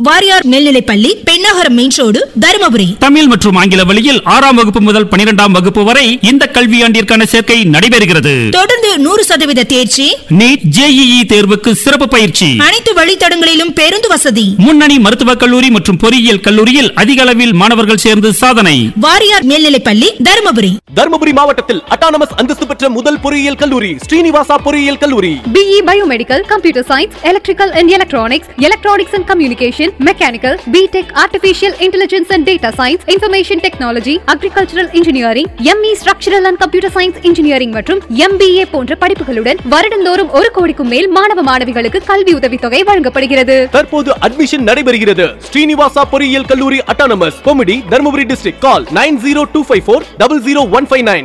வாரியார் மேல்நிலைப்பள்ளி Pennagaram main road Dharmapuri Tamil மற்றும் ஆங்கில வழியில் ஆறாம் வகுப்பு முதல் பனிரெண்டாம் வகுப்பு வரை இந்த கல்வியாண்டிற்கான சேர்க்கை நடைபெறுகிறது தொடர்ந்து நூறு சதவீத தேர்ச்சி நீட் ஜேஇஇ தேர்வுக்கு சிறப்பு பயிற்சி அனைத்து வழித்தடங்களிலும் பேருந்து வசதி முன்னணி மருத்துவக் கல்லூரி மற்றும் பொறியியல் கல்லூரியில் அதிக அளவில் மாணவர்கள் சேர்ந்து சாதனை வாரியார் மேல்நிலைப்பள்ளி தருமபுரி தருமபுரி மாவட்டத்தில் அட்டானமஸ் அந்தஸ்து பெற்ற முதல் பொறியியல் கல்லூரி ஸ்ரீனிவாசா பொறியியல் கல்லூரி BE Biomedical, Computer Science, Electrical and Electronics, Electronics and Communication, Mechanical, BTech, Artificial Intelligence and Data Science, Information Technology, Agricultural Engineering, ME Structural and Computer Science Engineering மற்றும் MBA போன்ற படிப்புகளுடன் வருடந்தோறும் ஒரு கோடிக்கும் மேல் மாணவ மாணவிகளுக்கு கல்வி உதவித்தொகை வழங்கப்படுகிறது தற்போது அட்மிஷன் நடைபெறுகிறது ஸ்ரீனிவாசா பொறியியல் கல்லூரி அட்டானமஸ் கொமிடி Dharmapuri district call nine zero two five four double zero one five nine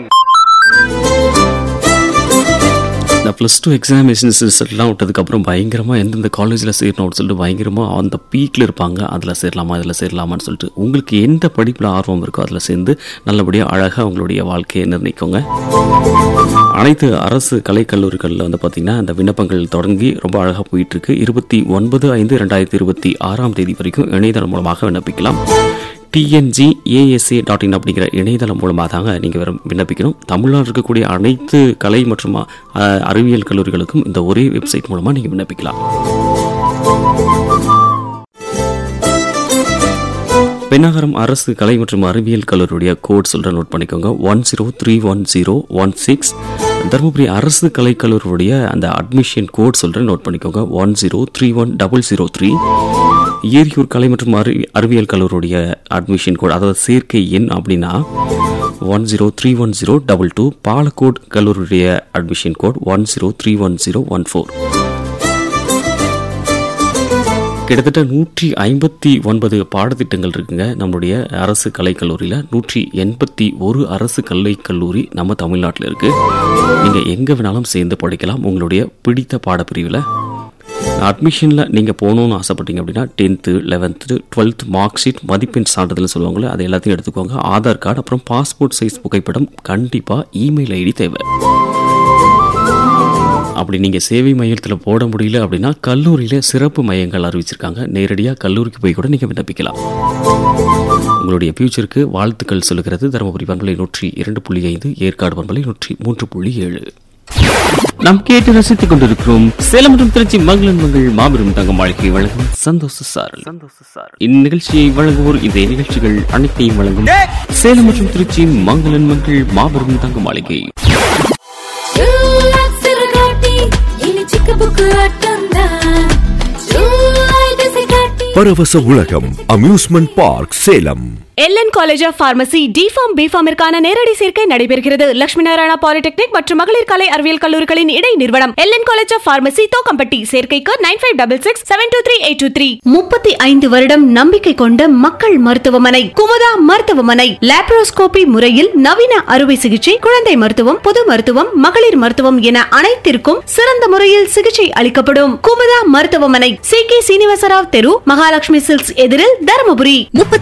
இந்த ப்ளஸ் டூ எக்ஸாமினேஷன்ஸ் ரிசல்ட்லாம் விட்டதுக்கப்புறம் பயங்கரமாக எந்தெந்த காலேஜில் சேரணும்னு சொல்லிட்டு பயங்கரமாக அந்த பீக்கில் இருப்பாங்க அதில் சேரலாமா இதில் சேரலாமான்னு சொல்லிட்டு உங்களுக்கு எந்த படிப்பில் ஆர்வம் இருக்கோ அதில் சேர்ந்து நல்லபடியாக அழகாக உங்களுடைய வாழ்க்கையை நிர்ணயிக்கோங்க அனைத்து அரசு கலைக்கல்லூரிகளில் வந்து பார்த்திங்கன்னா அந்த விண்ணப்பங்கள் தொடங்கி ரொம்ப அழகாக போயிட்டுருக்கு இருபத்தி ஒன்பது ஐந்து ரெண்டாயிரத்தி இருபத்தி ஆறாம் தேதி வரைக்கும் இணையதளம் மூலமாக விண்ணப்பிக்கலாம் டிஎன்ஜி ஏஎஸ்ஏ டாட் இன் அப்படிங்கிற இணையதளம் மூலமாக தாங்க நீங்கள் விண்ணப்பிக்கணும் தமிழ்நாடு இருக்கக்கூடிய அனைத்து கலை மற்றும் அஹ், அறிவியல் கல்லூரிகளுக்கும் இந்த ஒரே வெப்சைட் மூலமாக நீங்கள் விண்ணப்பிக்கலாம் பெண்ணாகரம் அரசு கலை மற்றும் அறிவியல் கல்லூரியுடைய கோட் சொல்கிற நோட் பண்ணிக்கோங்க one zero three one zero one six Dharmapuri அரசு கலைக்கல்லூரியுடைய அந்த அட்மிஷன் கோட் சொல்கிற நோட் பண்ணிக்கோங்க one zero three one double zero three Eriyur கலை மற்றும் அறி அறிவியல் கல்லூரியுடைய அட்மிஷன் கோட் அதாவது சேர்க்கை எண் அப்படின்னா one zero three one zero double two Palacode கல்லூரியுடைய admission code one zero three one zero one four கிட்டத்தட்ட நூற்றி ஐம்பத்தி ஒன்பது பாடத்திட்டங்கள் இருக்குங்க நம்மளுடைய அரசு கலைக்கல்லூரியில் நூற்றி எண்பத்தி ஒரு அரசு கலைக்கல்லூரி நம்ம தமிழ்நாட்டில் இருக்கு நீங்கள் எங்கே வேணாலும் சேர்ந்து படிக்கலாம் உங்களுடைய பிடித்த பாடப்பிரிவில் அட்மிஷனில் நீங்கள் போகணுன்னு ஆசைப்பட்டீங்க அப்படின்னா tenth eleventh twelfth mark sheet மதிப்பெண் சான்றிதழ் சொல்லுவாங்களே அது எல்லாத்தையும் எடுத்துக்கோங்க ஆதார் கார்டு அப்புறம் பாஸ்போர்ட் சைஸ் புகைப்படம் கண்டிப்பாக இமெயில் ஐடி தேவை அப்படி நீங்கள் சேவை மையத்தில் போட முடியல அப்படின்னா கல்லூரியில் சிறப்பு மையங்கள் அறிவிச்சிருக்காங்க நேரடியாக கல்லூரிக்கு போய் கூட நீங்கள் விண்ணப்பிக்கலாம் உங்களுடைய ஃபியூச்சருக்கு வாழ்த்துக்கள் சொல்லுகிறது தருமபுரி பண்பலை நூற்றி இரண்டு புள்ளி ஐந்து ஏற்காடு பண்பலை நூற்றி மூன்று புள்ளி ஏழு நாம் கேட்டு ரசித்துக் கொண்டிருக்கிறோம் சேலம் மற்றும் திருச்சி மங்களன் மங்கள் மாபெரும் தங்க வாழ்க்கை வழங்கும் சந்தோஷ சாரல் இந்நிகழ்ச்சியை வழங்குவோர் இந்த நிகழ்ச்சிகள் அனைத்தையும் வழங்கும் சேலம் மற்றும் திருச்சி மங்களன் மங்கள் மாபெரும் தங்க மாளிகை பரவச உலகம் amusement park Salem LN college of pharmacy DPharm பிஃபார்மிற்கான நேரடி சேர்க்கை நடைபெறுகிறது லட்சுமி நாராயணா பாலிடெக்னிக் மற்றும் மகளிர் கலை அறிவியல் கல்லூரிகளின் இடை நிறுவனம் LN college of pharmacy Thokkampatti சேர்க்கைக்கு nine five double six seven two three eight two three முப்பத்தி ஐந்து வருடம் நம்பிக்கை கொண்ட மக்கள் மருத்துவமனை குமுதா மருத்துவமனை லாப்ரோஸ்கோபி முறையில் நவீன அறுவை சிகிச்சை குழந்தை மருத்துவம் பொது மருத்துவம் மகளிர் மருத்துவம் என அனைத்திற்கும் சிறந்த முறையில் சிகிச்சை அளிக்கப்படும் குமுதா மருத்துவமனை சி கே சீனிவாசராவ் தெரு மகாலட்சுமி சில்க்ஸ் எதிரில் தருமபுரி